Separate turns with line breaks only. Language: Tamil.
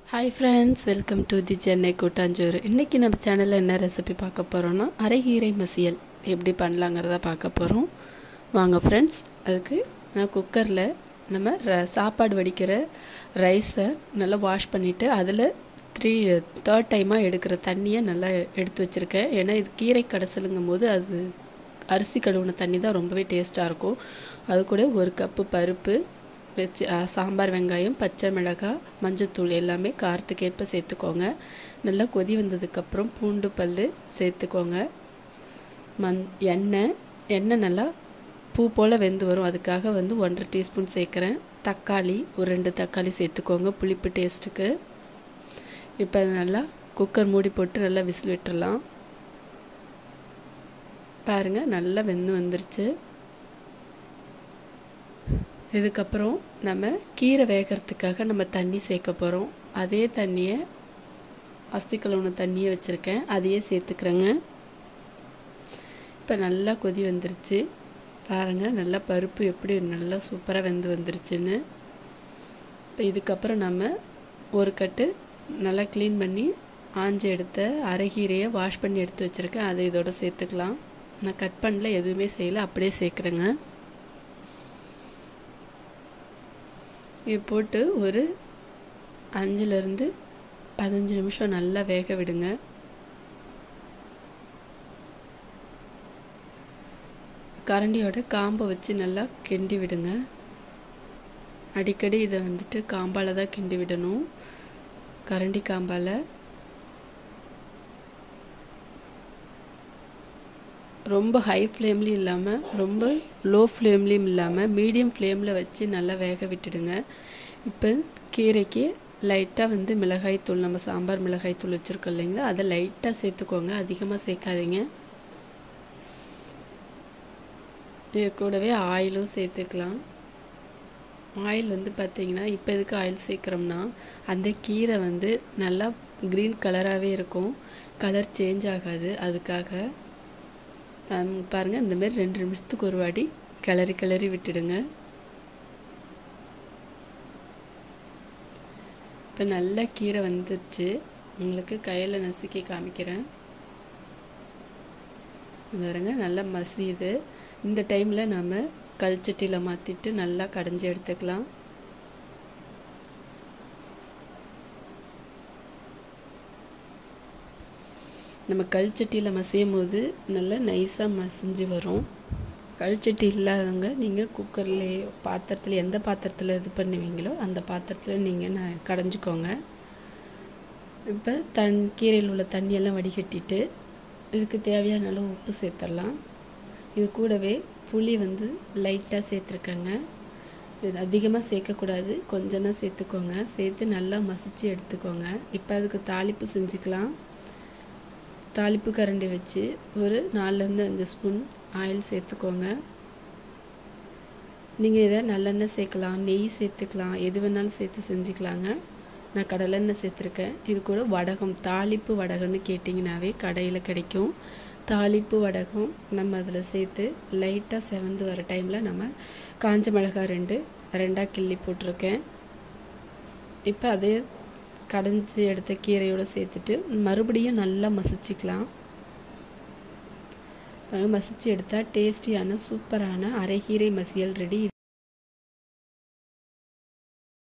hi friends welcome to the Chennai கூட்டாஞ்சோறு இன்றைக்கி நம்ம சேனலில் என்ன ரெசிபி பார்க்க போகிறோன்னா அரைகீரை மசியல் எப்படி பண்ணலாங்கிறத பார்க்க போகிறோம் வாங்க ஃப்ரெண்ட்ஸ் அதுக்கு நான் குக்கரில் நம்ம ர சாப்பாடு வடிக்கிற ரைஸை நல்லா வாஷ் பண்ணிவிட்டு அதில் த்ரீ தேர்ட் டைமாக எடுக்கிற தண்ணியை நல்லா எடுத்து வச்சுருக்கேன் ஏன்னா இது கீரை கடைசலுங்கும் போது அது அரிசி கழுவுன தண்ணி தான் ரொம்பவே டேஸ்ட்டாக இருக்கும் அது கூட ஒரு கப்பு பருப்பு வச்சு சாம்பார் வெங்காயம் பச்சை மிளகாய் மஞ்சத்தூள் எல்லாமே காரத்துக்கேற்ப சேர்த்துக்கோங்க நல்லா கொதி வந்ததுக்கப்புறம் பூண்டு பல் சேர்த்துக்கோங்க மண் எண்ணெய் எண்ணெய் நல்லா பூ போல் வெந்து வரும் அதுக்காக வந்து ஒன்றரை டீஸ்பூன் சேர்க்குறேன் தக்காளி ஒரு ரெண்டு தக்காளி சேர்த்துக்கோங்க புளிப்பு டேஸ்ட்டுக்கு இப்போ நல்லா குக்கர் மூடி போட்டு நல்லா விசில் விட்டுடலாம் பாருங்கள் நல்லா வெந்து வந்துருச்சு இதுக்கப்புறம் நம்ம கீரை வேகிறதுக்காக நம்ம தண்ணி சேர்க்க போகிறோம் அதே தண்ணியை அரிசி கழுவுன தண்ணியை வச்சுருக்கேன் அதையே சேர்த்துக்கிறேங்க இப்போ நல்லா கொதி வந்துருச்சு பாருங்கள் நல்லா பருப்பு எப்படி நல்லா சூப்பராக வெந்து வந்துருச்சுன்னு இப்போ இதுக்கப்புறம் நம்ம ஒரு கட்டு நல்லா க்ளீன் பண்ணி ஆஞ்சு எடுத்த அரைகீரையை வாஷ் பண்ணி எடுத்து வச்சுருக்கேன் அதை இதோட சேர்த்துக்கலாம் நான் கட் பண்ணல எதுவுமே செய்யலை அப்படியே சேர்க்குறேங்க இது போட்டு ஒரு அஞ்சுலேருந்து பதினஞ்சு நிமிஷம் நல்லா வேக விடுங்க கரண்டியோட காம்பை வச்சு நல்லா கிண்டி விடுங்க அடிக்கடி இதை வந்துட்டு காம்பால் தான் கிண்டி விடணும் கரண்டி காம்பால் ரொம்ப ஹை ஃப்ளேம்லேயும் இல்லாமல் ரொம்ப லோ ஃப்ளேம்லேயும் இல்லாமல் மீடியம் ஃப்ளேமில் வச்சு நல்லா வேக விட்டுடுங்க இப்போ கீரைக்கு லைட்டாக வந்து மிளகாய் தூள் நம்ம சாம்பார் மிளகாய் தூள் வச்சுருக்கோம் இல்லைங்களா அதை லைட்டாக சேர்த்துக்கோங்க அதிகமாக சேர்க்காதீங்க இது கூடவே ஆயிலும் சேர்த்துக்கலாம் ஆயில் வந்து பார்த்திங்கன்னா இப்போ எதுக்கு ஆயில் சேர்க்குறோம்னா அந்த கீரை வந்து நல்லா க்ரீன் கலராகவே இருக்கும் கலர் சேஞ்ச் ஆகாது அதுக்காக பாருங்கள் இந்தமாரி ரெண்டு நிமிஷத்துக்கு ஒரு வாட்டி கிளறி கிளறி விட்டுடுங்க இப்போ நல்லா கீரை வந்துடுச்சு உங்களுக்கு கையில் நசுக்கி காமிக்கிறேன் பாருங்க நல்லா மசியுது இந்த டைமில் நம்ம கல்ச்சட்டியில் மாற்றிட்டு நல்லா கடைஞ்சி எடுத்துக்கலாம் நம்ம கல் சட்டியில் மசியும் போது நல்லா நைஸாக மசிஞ்சு வரும் கல் சட்டி இல்லாதவங்க நீங்கள் குக்கர்லேயே பாத்திரத்தில் எந்த பாத்திரத்தில் இது பண்ணுவீங்களோ அந்த பாத்திரத்தில் நீங்கள் ந கடைஞ்சிக்கோங்க இப்போ தன் கீரையில் உள்ள தண்ணியெல்லாம் வடிகட்டிட்டு இதுக்கு தேவையான அளவு உப்பு சேர்த்துடலாம் இது கூடவே புளி வந்து லைட்டாக சேர்த்துருக்கேங்க இது அதிகமாக சேர்க்கக்கூடாது கொஞ்சமாக சேர்த்துக்கோங்க சேர்த்து நல்லா மசித்து எடுத்துக்கோங்க இப்போ அதுக்கு தாளிப்பு செஞ்சுக்கலாம் தாளிப்பு கரண்டி வச்சு ஒரு நாலுலேருந்து அஞ்சு ஸ்பூன் ஆயில் சேர்த்துக்கோங்க நீங்கள் இதை நல்லெண்ணெய் சேர்க்கலாம் நெய் சேர்த்துக்கலாம் எது வேணாலும் சேர்த்து செஞ்சுக்கலாங்க நான் கடலெண்ணெய் சேர்த்துருக்கேன் இது கூட வடகம் தாளிப்பு வடகம்னு கேட்டிங்கனாவே கடையில் கிடைக்கும் தாளிப்பு வடகம் நம்ம அதில் சேர்த்து லைட்டாக செவந்து வர டைமில் நம்ம காஞ்ச மிளகாய் ரெண்டு ரெண்டாக கிள்ளி போட்டிருக்கேன் இப்போ அதே கடைஞ்சி எடுத்த கீரையோடு சேர்த்துட்டு மறுபடியும் நல்லா மசிச்சுக்கலாம் மசிச்சு எடுத்தால் டேஸ்டியான சூப்பரான அரைக்கீரை மசியல் ரெடி